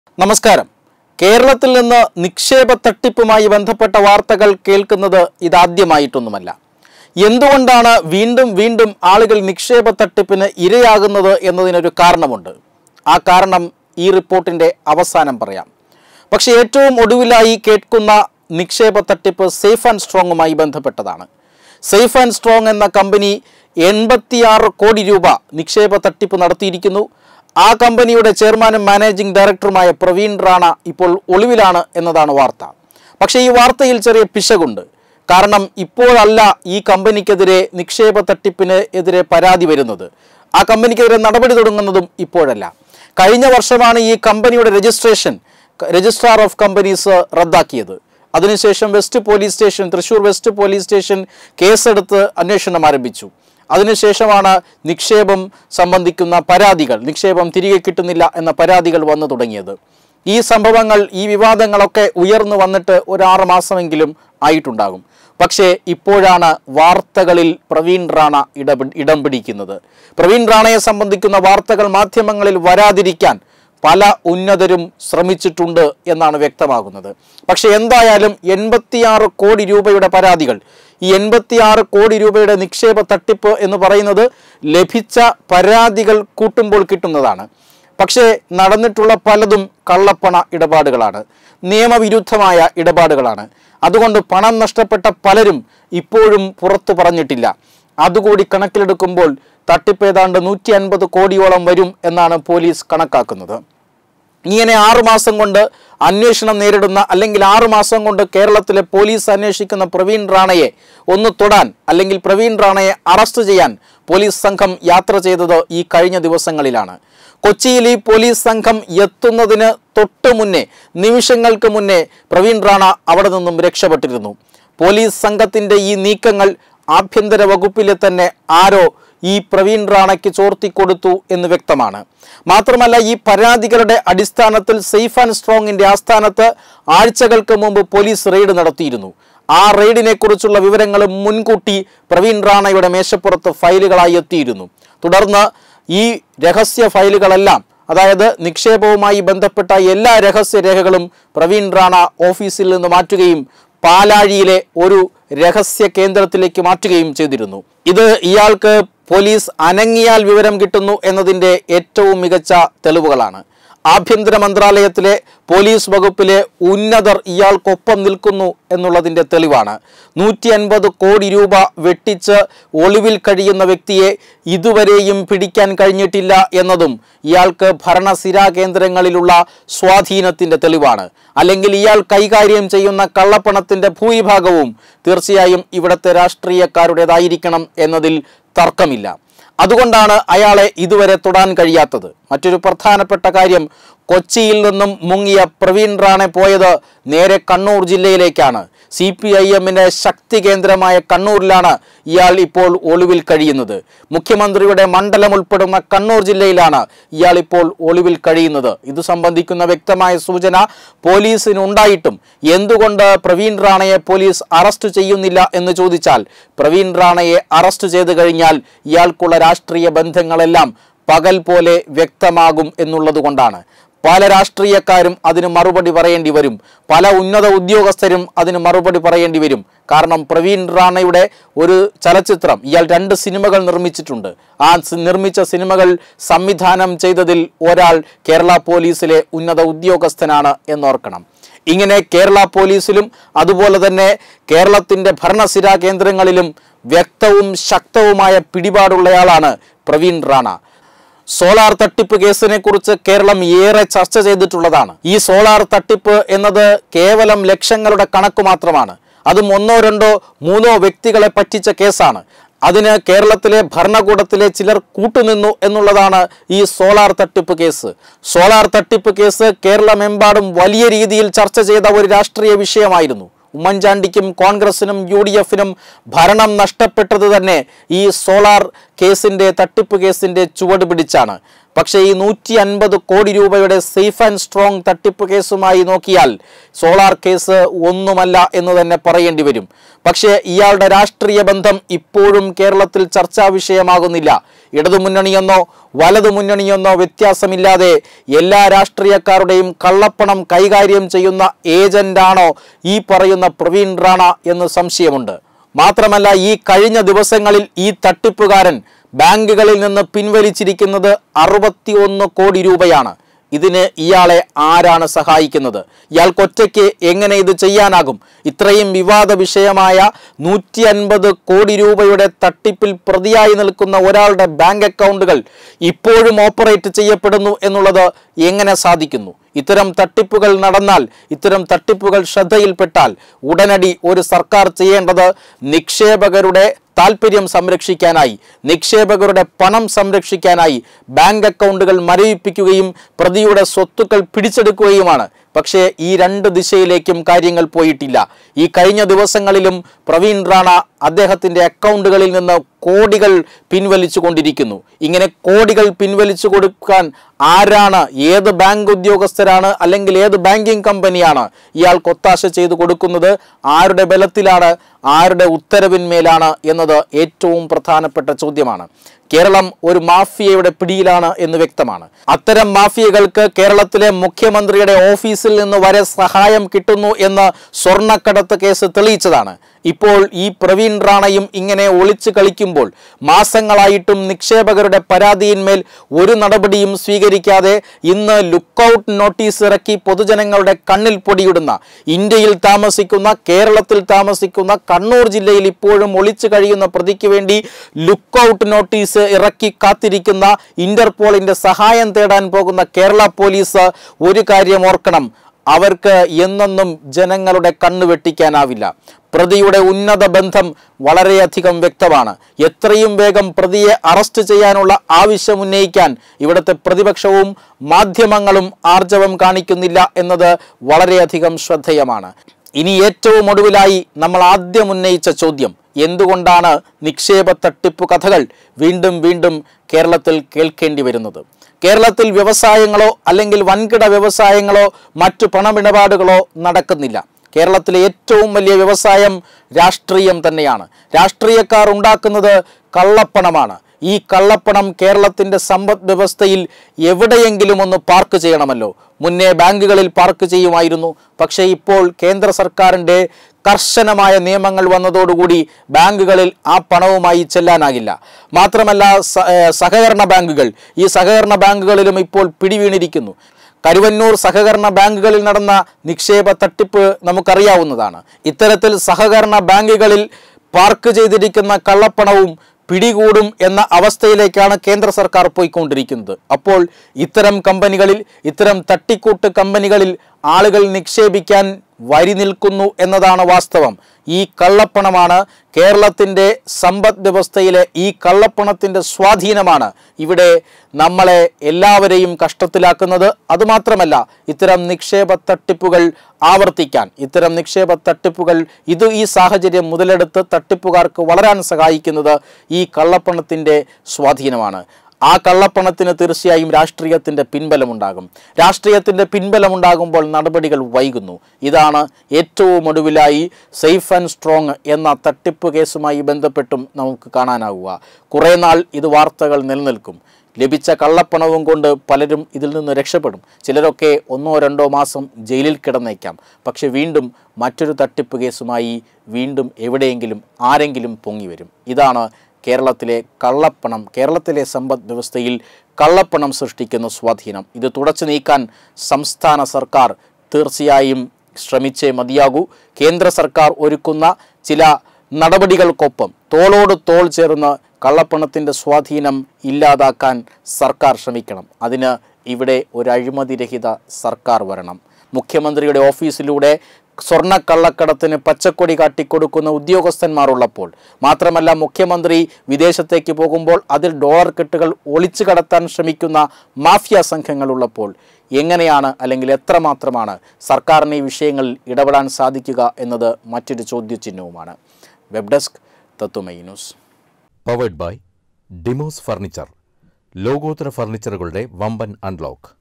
നമസ്കാരം കേരളത്തിൽ നിന്ന് നിക്ഷേപ തട്ടിപ്പുമായി ബന്ധപ്പെട്ട വാർത്തകൾ കേൾക്കുന്നത് ഇതാദ്യമായിട്ടൊന്നുമല്ല എന്തുകൊണ്ടാണ് വീണ്ടും വീണ്ടും ആളുകൾ നിക്ഷേപ തട്ടിപ്പിന് ഇരയാകുന്നത് എന്നതിനൊരു കാരണമുണ്ട് ആ കാരണം ഈ റിപ്പോർട്ടിൻ്റെ അവസാനം പറയാം പക്ഷേ ഏറ്റവും ഒടുവിലായി കേൾക്കുന്ന നിക്ഷേപ തട്ടിപ്പ് സേഫ് ആൻഡ് സ്ട്രോങ്ങുമായി ബന്ധപ്പെട്ടതാണ് സേഫ് ആൻഡ് സ്ട്രോങ് എന്ന കമ്പനി എൺപത്തിയാറ് കോടി രൂപ നിക്ഷേപ തട്ടിപ്പ് നടത്തിയിരിക്കുന്നു ആ കമ്പനിയുടെ ചെയർമാനും മാനേജിംഗ് ഡയറക്ടറുമായ പ്രവീൺ റാണ ഇപ്പോൾ ഒളിവിലാണ് എന്നതാണ് വാർത്ത പക്ഷേ ഈ വാർത്തയിൽ ചെറിയ പിശകുണ്ട് കാരണം ഇപ്പോഴല്ല ഈ കമ്പനിക്കെതിരെ നിക്ഷേപ തട്ടിപ്പിന് എതിരെ പരാതി വരുന്നത് ആ കമ്പനിക്കെതിരെ നടപടി തുടങ്ങുന്നതും ഇപ്പോഴല്ല കഴിഞ്ഞ വർഷമാണ് ഈ കമ്പനിയുടെ രജിസ്ട്രേഷൻ രജിസ്ട്രാർ ഓഫ് കമ്പനീസ് റദ്ദാക്കിയത് അതിനുശേഷം west police station Thrissur west police station കേസെടുത്ത് അന്വേഷണം ആരംഭിച്ചു അതിനുശേഷമാണ് നിക്ഷേപം സംബന്ധിക്കുന്ന പരാതികൾ നിക്ഷേപം തിരികെ കിട്ടുന്നില്ല എന്ന പരാതികൾ വന്നു തുടങ്ങിയത് ഈ സംഭവങ്ങൾ ഈ വിവാദങ്ങളൊക്കെ ഉയർന്നു വന്നിട്ട് ഒരു ആറ് മാസമെങ്കിലും ആയിട്ടുണ്ടാകും പക്ഷേ ഇപ്പോഴാണ് വാർത്തകളിൽ പ്രവീൺ റാണ ഇടപെ ഇടം പിടിക്കുന്നത് പ്രവീൺ റാണയെ സംബന്ധിക്കുന്ന വാർത്തകൾ മാധ്യമങ്ങളിൽ വരാതിരിക്കാൻ പല ഉന്നതരും ശ്രമിച്ചിട്ടുണ്ട് എന്നാണ് വ്യക്തമാകുന്നത് പക്ഷെ എന്തായാലും എൺപത്തിയാറ് കോടി രൂപയുടെ പരാതികൾ ഈ എൺപത്തിയാറ് കോടി രൂപയുടെ നിക്ഷേപ തട്ടിപ്പ് എന്ന് പറയുന്നത് ലഭിച്ച പരാതികൾ കൂട്ടുമ്പോൾ കിട്ടുന്നതാണ് പക്ഷേ നടന്നിട്ടുള്ള പലതും കള്ളപ്പണ ഇടപാടുകളാണ് നിയമവിരുദ്ധമായ ഇടപാടുകളാണ് അതുകൊണ്ട് പണം നഷ്ടപ്പെട്ട പലരും ഇപ്പോഴും പുറത്തു പറഞ്ഞിട്ടില്ല അതുകൂടി കണക്കിലെടുക്കുമ്പോൾ തട്ടിപ്പ് ഏതാണ്ട് നൂറ്റി അൻപത് കോടിയോളം വരും എന്നാണ് പോലീസ് കണക്കാക്കുന്നത് ഇങ്ങനെ ആറുമാസം കൊണ്ട് അന്വേഷണം നേരിടുന്ന അല്ലെങ്കിൽ ആറുമാസം കൊണ്ട് കേരളത്തിലെ പോലീസ് അന്വേഷിക്കുന്ന പ്രവീൺ റാണയെ ഒന്ന് തൊടാൻ അല്ലെങ്കിൽ പ്രവീൺ റാണയെ അറസ്റ്റ് ചെയ്യാൻ പോലീസ് സംഘം യാത്ര ചെയ്തത് ഈ കഴിഞ്ഞ ദിവസങ്ങളിലാണ് കൊച്ചിയിൽ ഈ പോലീസ് സംഘം എത്തുന്നതിന് തൊട്ട് മുന്നേ നിമിഷങ്ങൾക്ക് മുന്നേ പ്രവീൺ റാണ അവിടെ നിന്നും രക്ഷപ്പെട്ടിരുന്നു പോലീസ് സംഘത്തിൻ്റെ ഈ നീക്കങ്ങൾ ആഭ്യന്തര വകുപ്പിലെ തന്നെ ആരോ ഈ പ്രവീൺ റാണയ്ക്ക് ചോർത്തിക്കൊടുത്തു എന്ന് വ്യക്തമാണ് മാത്രമല്ല ഈ പരാതികളുടെ അടിസ്ഥാനത്തിൽ സേഫ് ആൻഡ് സ്ട്രോങ്ങിന്റെ ആസ്ഥാനത്ത് ആഴ്ചകൾക്ക് മുമ്പ് പോലീസ് റെയ്ഡ് നടത്തിയിരുന്നു ആ റെയ്ഡിനെ കുറിച്ചുള്ള വിവരങ്ങൾ മുൻകൂട്ടി പ്രവീൺ റാണയുടെ മേശപ്പുറത്ത് ഫയലുകളായി എത്തിയിരുന്നു തുടർന്ന് ഈ രഹസ്യ ഫയലുകളെല്ലാം അതായത് നിക്ഷേപവുമായി ബന്ധപ്പെട്ട എല്ലാ രഹസ്യ രേഖകളും പ്രവീൺ റാണ ഓഫീസിൽ നിന്ന് മാറ്റുകയും പാലാഴിയിലെ ഒരു രഹസ്യ കേന്ദ്രത്തിലേക്ക് മാറ്റുകയും ചെയ്തിരുന്നു ഇത് ഇയാൾക്ക് പോലീസ് അനങ്ങിയാൽ വിവരം കിട്ടുന്നു എന്നതിൻ്റെ ഏറ്റവും മികച്ച തെളിവുകളാണ് ആഭ്യന്തര മന്ത്രാലയത്തിലെ പോലീസ് വകുപ്പിലെ ഉന്നതർ ഇയാൾക്കൊപ്പം നിൽക്കുന്നു എന്നുള്ളതിൻ്റെ തെളിവാണ് നൂറ്റി അൻപത് കോടി രൂപ വെട്ടിച്ച് ഒളിവിൽ കഴിയുന്ന വ്യക്തിയെ ഇതുവരെയും പിടിക്കാൻ കഴിഞ്ഞിട്ടില്ല എന്നതും ഇയാൾക്ക് ഭരണസിരാ കേന്ദ്രങ്ങളിലുള്ള സ്വാധീനത്തിൻ്റെ തെളിവാണ് അല്ലെങ്കിൽ ഇയാൾ കൈകാര്യം ചെയ്യുന്ന കള്ളപ്പണത്തിൻ്റെ ഭൂരിഭാഗവും തീർച്ചയായും ഇവിടുത്തെ രാഷ്ട്രീയക്കാരുടേതായിരിക്കണം എന്നതിൽ തർക്കമില്ല അതുകൊണ്ടാണ് അയാളെ ഇതുവരെ തൊടാൻ കഴിയാത്തത് മറ്റൊരു പ്രധാനപ്പെട്ട കാര്യം കൊച്ചിയിൽ നിന്നും മുങ്ങിയ പ്രവീൺ റാണെ പോയത് നേരെ കണ്ണൂർ ജില്ലയിലേക്കാണ് സി പി ഐ എമ്മിൻ്റെ ശക്തി കേന്ദ്രമായ കണ്ണൂരിലാണ് ഇയാൾ ഇപ്പോൾ ഒളിവിൽ കഴിയുന്നത് മുഖ്യമന്ത്രിയുടെ മണ്ഡലം ഉൾപ്പെടുന്ന കണ്ണൂർ ജില്ലയിലാണ് ഇയാൾ ഇപ്പോൾ ഒളിവിൽ കഴിയുന്നത് ഇത് സംബന്ധിക്കുന്ന വ്യക്തമായ സൂചന പോലീസിനുണ്ടായിട്ടും എന്തുകൊണ്ട് പ്രവീൺ റാണയെ പോലീസ് അറസ്റ്റ് ചെയ്യുന്നില്ല എന്ന് ചോദിച്ചാൽ പ്രവീൺ റാണയെ അറസ്റ്റ് ചെയ്തു കഴിഞ്ഞാൽ ഇയാൾക്കുള്ള രാഷ്ട്രീയ ബന്ധങ്ങളെല്ലാം പകൽ പോലെ വ്യക്തമാകും എന്നുള്ളത് കൊണ്ടാണ് പല രാഷ്ട്രീയക്കാരും അതിന് മറുപടി പറയേണ്ടി വരും പല ഉന്നത ഉദ്യോഗസ്ഥരും അതിന് മറുപടി പറയേണ്ടി വരും കാരണം പ്രവീൺ റാണയുടെ ഒരു ചലച്ചിത്രം ഇയാൾ രണ്ട് സിനിമകൾ നിർമ്മിച്ചിട്ടുണ്ട് ആ സി- നിർമ്മിച്ച സിനിമകൾ സംവിധാനം ചെയ്തതിൽ ഒരാൾ കേരള പോലീസിലെ ഉന്നത ഉദ്യോഗസ്ഥനാണ് എന്നോർക്കണം ഇങ്ങനെ കേരള പോലീസിലും അതുപോലെ തന്നെ കേരളത്തിൻ്റെ ഭരണസിരാ കേന്ദ്രങ്ങളിലും വ്യക്തവും ശക്തവുമായ പിടിപാടുള്ളയാളാണ് പ്രവീൺ റാണ സോളാർ തട്ടിപ്പ് കേസിനെ കുറിച്ച് കേരളം ഏറെ ചർച്ച ചെയ്തിട്ടുള്ളതാണ് ഈ സോളാർ തട്ടിപ്പ് എന്നത് കേവലം ലക്ഷങ്ങളുടെ കണക്ക് മാത്രമാണ് അതും ഒന്നോ രണ്ടോ മൂന്നോ വ്യക്തികളെ പറ്റിച്ച കേസാണ് അതിന് കേരളത്തിലെ ഭരണകൂടത്തിലെ ചിലർ കൂട്ടുനിന്നു എന്നുള്ളതാണ് ഈ സോളാർ തട്ടിപ്പ് കേസ് സോളാർ തട്ടിപ്പ് കേസ് കേരളമെമ്പാടും വലിയ രീതിയിൽ ചർച്ച ചെയ്ത ഒരു രാഷ്ട്രീയ വിഷയമായിരുന്നു ഉമ്മൻചാണ്ടിക്കും കോൺഗ്രസിനും യു ഡി എഫിനും ഭരണം നഷ്ടപ്പെട്ടത് തന്നെ ഈ സോളാർ കേസിൻ്റെ തട്ടിപ്പ് കേസിൻ്റെ ചുവട് പിടിച്ചാണ് പക്ഷേ ഈ നൂറ്റി അൻപത് കോടി രൂപയുടെ സേഫ് ആൻഡ് സ്ട്രോങ് തട്ടിപ്പ് കേസുമായി നോക്കിയാൽ സോളാർ കേസ് ഒന്നുമല്ല എന്ന് തന്നെ പറയേണ്ടി വരും പക്ഷേ ഇയാളുടെ രാഷ്ട്രീയ ബന്ധം ഇപ്പോഴും കേരളത്തിൽ ചർച്ചാ വിഷയമാകുന്നില്ല ഇടതുമുന്നണിയെന്നോ വലതുമുന്നണിയെന്നോ വ്യത്യാസമില്ലാതെ എല്ലാ രാഷ്ട്രീയക്കാരുടെയും കള്ളപ്പണം കൈകാര്യം ചെയ്യുന്ന ഏജന്റാണോ ഈ പറയുന്ന പ്രവീൺ റാണ എന്ന് സംശയമുണ്ട് മാത്രമല്ല ഈ കഴിഞ്ഞ ദിവസങ്ങളിൽ ഈ തട്ടിപ്പുകാരൻ ബാങ്കുകളിൽ നിന്ന് പിൻവലിച്ചിരിക്കുന്നത് അറുപത്തിയൊന്ന് കോടി രൂപയാണ് ഇതിന് ഇയാളെ ആരാണ് സഹായിക്കുന്നത് ഇയാൾക്കൊറ്റയ്ക്ക് എങ്ങനെ ഇത് ചെയ്യാനാകും ഇത്രയും വിവാദ വിഷയമായ നൂറ്റി അൻപത് കോടി രൂപയുടെ തട്ടിപ്പിൽ പ്രതിയായി നിൽക്കുന്ന ഒരാളുടെ ബാങ്ക് അക്കൗണ്ടുകൾ ഇപ്പോഴും ഓപ്പറേറ്റ് ചെയ്യപ്പെടുന്നു എന്നുള്ളത് എങ്ങനെ സാധിക്കുന്നു ഇത്തരം തട്ടിപ്പുകൾ നടന്നാൽ ഇത്തരം തട്ടിപ്പുകൾ ശ്രദ്ധയിൽപ്പെട്ടാൽ ഉടനടി ഒരു സർക്കാർ ചെയ്യേണ്ടത് നിക്ഷേപകരുടെ താൽപ്പര്യം സംരക്ഷിക്കാനായി നിക്ഷേപകരുടെ പണം സംരക്ഷിക്കാനായി ബാങ്ക് അക്കൗണ്ടുകൾ മരവിപ്പിക്കുകയും പ്രതിയുടെ സ്വത്തുക്കൾ പിടിച്ചെടുക്കുകയുമാണ് പക്ഷേ ഈ രണ്ട് ദിശയിലേക്കും കാര്യങ്ങൾ പോയിട്ടില്ല ഈ കഴിഞ്ഞ ദിവസങ്ങളിലും പ്രവീൺ റാണ അദ്ദേഹത്തിൻ്റെ അക്കൗണ്ടുകളിൽ നിന്ന് കോടികൾ പിൻവലിച്ചു കൊണ്ടിരിക്കുന്നു ഇങ്ങനെ കോടികൾ പിൻവലിച്ചു കൊടുക്കാൻ ആരാണ് ഏത് ബാങ്ക് ഉദ്യോഗസ്ഥരാണ് അല്ലെങ്കിൽ ഏത് ബാങ്കിങ് കമ്പനിയാണ് ഇയാൾക്ക് ഒത്താശ ചെയ്തു കൊടുക്കുന്നത് ആരുടെ ബലത്തിലാണ് ആരുടെ ഉത്തരവിന്മേലാണ് എന്നത് ഏറ്റവും പ്രധാനപ്പെട്ട ചോദ്യമാണ് കേരളം ഒരു മാഫിയയുടെ പിടിയിലാണ് എന്ന് വ്യക്തമാണ് അത്തരം മാഫിയകൾക്ക് കേരളത്തിലെ മുഖ്യമന്ത്രിയുടെ ഓഫീസിൽ നിന്ന് വരെ സഹായം കിട്ടുന്നു എന്ന് സ്വർണ്ണക്കടത്ത് കേസ് തെളിയിച്ചതാണ് ഇപ്പോൾ ഈ പ്രവീൺ റാണയും ഇങ്ങനെ ഒളിച്ചു കളിക്കുമ്പോൾ മാസങ്ങളായിട്ടും നിക്ഷേപകരുടെ പരാതിയിന്മേൽ ഒരു നടപടിയും സ്വീകരിക്കാതെ ഇന്ന് ലുക്കൌട്ട് നോട്ടീസ് ഇറക്കി പൊതുജനങ്ങളുടെ കണ്ണിൽ പൊടിയിടുന്ന ഇന്ത്യയിൽ താമസിക്കുന്ന കേരളത്തിൽ താമസിക്കുന്ന കണ്ണൂർ ജില്ലയിൽ ഇപ്പോഴും ഒളിച്ചു കഴിയുന്ന പ്രതിക്ക് വേണ്ടി ലുക്കൌട്ട് നോട്ടീസ് ഇറക്കി കാത്തിരിക്കുന്ന ഇന്റർപോളിന്റെ സഹായം തേടാൻ പോകുന്ന കേരള പോലീസ് ഒരു കാര്യം ഓർക്കണം അവർക്ക് എന്നെന്നും ജനങ്ങളുടെ കണ്ണു വെട്ടിക്കാനാവില്ല പ്രതിയുടെ ഉന്നത ബന്ധം വളരെയധികം വ്യക്തമാണ് എത്രയും വേഗം പ്രതിയെ അറസ്റ്റ് ചെയ്യാനുള്ള ആവശ്യം ഉന്നയിക്കാൻ ഇവിടുത്തെ പ്രതിപക്ഷവും മാധ്യമങ്ങളും ആർജവം കാണിക്കുന്നില്ല എന്നത് വളരെയധികം ശ്രദ്ധേയമാണ് ഇനി ഏറ്റവും ഒടുവിലായി നമ്മൾ ആദ്യം ഉന്നയിച്ച ചോദ്യം എന്തുകൊണ്ടാണ് നിക്ഷേപ തട്ടിപ്പ് കഥകൾ വീണ്ടും വീണ്ടും കേരളത്തിൽ കേൾക്കേണ്ടി വരുന്നത് കേരളത്തിൽ വ്യവസായങ്ങളോ അല്ലെങ്കിൽ വൻകിട വ്യവസായങ്ങളോ മറ്റു പണമിടപാടുകളോ നടക്കുന്നില്ല കേരളത്തിലെ ഏറ്റവും വലിയ വ്യവസായം രാഷ്ട്രീയം തന്നെയാണ് രാഷ്ട്രീയക്കാർ ഉണ്ടാക്കുന്നത് കള്ളപ്പണമാണ് ഈ കള്ളപ്പണം കേരളത്തിൻ്റെ സമ്പദ് വ്യവസ്ഥയിൽ എവിടെയെങ്കിലും ഒന്ന് പാർക്ക് ചെയ്യണമല്ലോ മുന്നേ ബാങ്കുകളിൽ പാർക്ക് ചെയ്യുമായിരുന്നു പക്ഷേ ഇപ്പോൾ കേന്ദ്ര സർക്കാരിൻ്റെ കർശനമായ നിയമങ്ങൾ വന്നതോടുകൂടി ബാങ്കുകളിൽ ആ പണവുമായി ചെല്ലാനാകില്ല മാത്രമല്ല സ- ഏഹ് സഹകരണ ബാങ്കുകൾ ഈ സഹകരണ ബാങ്കുകളിലും ഇപ്പോൾ പിടിവീണിരിക്കുന്നു കരുവന്നൂർ സഹകരണ ബാങ്കുകളിൽ നടന്ന നിക്ഷേപ തട്ടിപ്പ് നമുക്കറിയാവുന്നതാണ് ഇത്തരത്തിൽ സഹകരണ ബാങ്കുകളിൽ പാർക്ക് ചെയ്തിരിക്കുന്ന കള്ളപ്പണവും പിടികൂടും എന്ന അവസ്ഥയിലേക്കാണ് കേന്ദ്ര സർക്കാർ പോയിക്കൊണ്ടിരിക്കുന്നത് അപ്പോൾ ഇത്തരം കമ്പനികളിൽ ഇത്തരം തട്ടിക്കൂട്ട് കമ്പനികളിൽ ആളുകൾ നിക്ഷേപിക്കാൻ വരി നിൽക്കുന്നു എന്നതാണ് വാസ്തവം ഈ കള്ളപ്പണമാണ് കേരളത്തിൻ്റെ സമ്പദ് വ്യവസ്ഥയിലെ ഈ കള്ളപ്പണത്തിൻ്റെ സ്വാധീനമാണ് ഇവിടെ നമ്മളെ എല്ലാവരെയും കഷ്ടത്തിലാക്കുന്നത് അതുമാത്രമല്ല ഇത്തരം നിക്ഷേപ തട്ടിപ്പുകൾ ആവർത്തിക്കാൻ ഇത്തരം നിക്ഷേപ തട്ടിപ്പുകൾ ഇത് ഈ സാഹചര്യം മുതലെടുത്ത് തട്ടിപ്പുകാർക്ക് വളരാൻ സഹായിക്കുന്നത് ഈ കള്ളപ്പണത്തിൻ്റെ സ്വാധീനമാണ് ആ കള്ളപ്പണത്തിന് തീർച്ചയായും രാഷ്ട്രീയത്തിൻ്റെ പിൻബലമുണ്ടാകും രാഷ്ട്രീയത്തിൻ്റെ പിൻബലമുണ്ടാകുമ്പോൾ നടപടികൾ വൈകുന്നു ഇതാണ് ഏറ്റവും ഒടുവിലായി സേഫ് ആൻഡ് സ്ട്രോങ് എന്ന തട്ടിപ്പ് കേസുമായി ബന്ധപ്പെട്ടും നമുക്ക് കാണാനാവുക കുറേ നാൾ ഇത് വാർത്തകൾ നിലനിൽക്കും ലഭിച്ച കള്ളപ്പണവും കൊണ്ട് പലരും ഇതിൽ നിന്ന് രക്ഷപ്പെടും ചിലരൊക്കെ ഒന്നോ രണ്ടോ മാസം ജയിലിൽ കിടന്നേക്കാം പക്ഷെ വീണ്ടും മറ്റൊരു തട്ടിപ്പ് കേസുമായി വീണ്ടും എവിടെയെങ്കിലും ആരെങ്കിലും പൊങ്ങി വരും ഇതാണ് കേരളത്തിലെ കള്ളപ്പണം കേരളത്തിലെ സമ്പദ് വ്യവസ്ഥയിൽ കള്ളപ്പണം സൃഷ്ടിക്കുന്ന സ്വാധീനം ഇത് തുടച്ചു നീക്കാൻ സംസ്ഥാന സർക്കാർ തീർച്ചയായും ശ്രമിച്ചേ മതിയാകൂ കേന്ദ്ര സർക്കാർ ഒരുക്കുന്ന ചില നടപടികൾക്കൊപ്പം തോളോട് തോൾ ചേർന്ന് കള്ളപ്പണത്തിൻ്റെ സ്വാധീനം ഇല്ലാതാക്കാൻ സർക്കാർ ശ്രമിക്കണം അതിന് ഇവിടെ ഒരു അഴിമതിരഹിത സർക്കാർ വരണം മുഖ്യമന്ത്രിയുടെ ഓഫീസിലൂടെ സ്വർണ്ണക്കള്ളക്കടത്തിന് പച്ചക്കൊടി കാട്ടിക്കൊടുക്കുന്ന ഉദ്യോഗസ്ഥന്മാർ ഉള്ളപ്പോൾ മാത്രമല്ല മുഖ്യമന്ത്രി വിദേശത്തേക്ക് പോകുമ്പോൾ അതിൽ ഡോളർ കെട്ടുകൾ ഒളിച്ചു കടത്താൻ ശ്രമിക്കുന്ന മാഫിയ സംഘങ്ങളുള്ളപ്പോൾ എങ്ങനെയാണ് അല്ലെങ്കിൽ എത്രമാത്രമാണ് സർക്കാരിന് ഈ വിഷയങ്ങളിൽ ഇടപെടാൻ സാധിക്കുക എന്നത് മറ്റൊരു ചോദ്യചിഹ്നവുമാണ് web desk Tatwamayi news powered by Dimos furniture ലോകോത്തര ഫർണിച്ചറുകളുടെ വമ്പൻ അൺലോക്ക്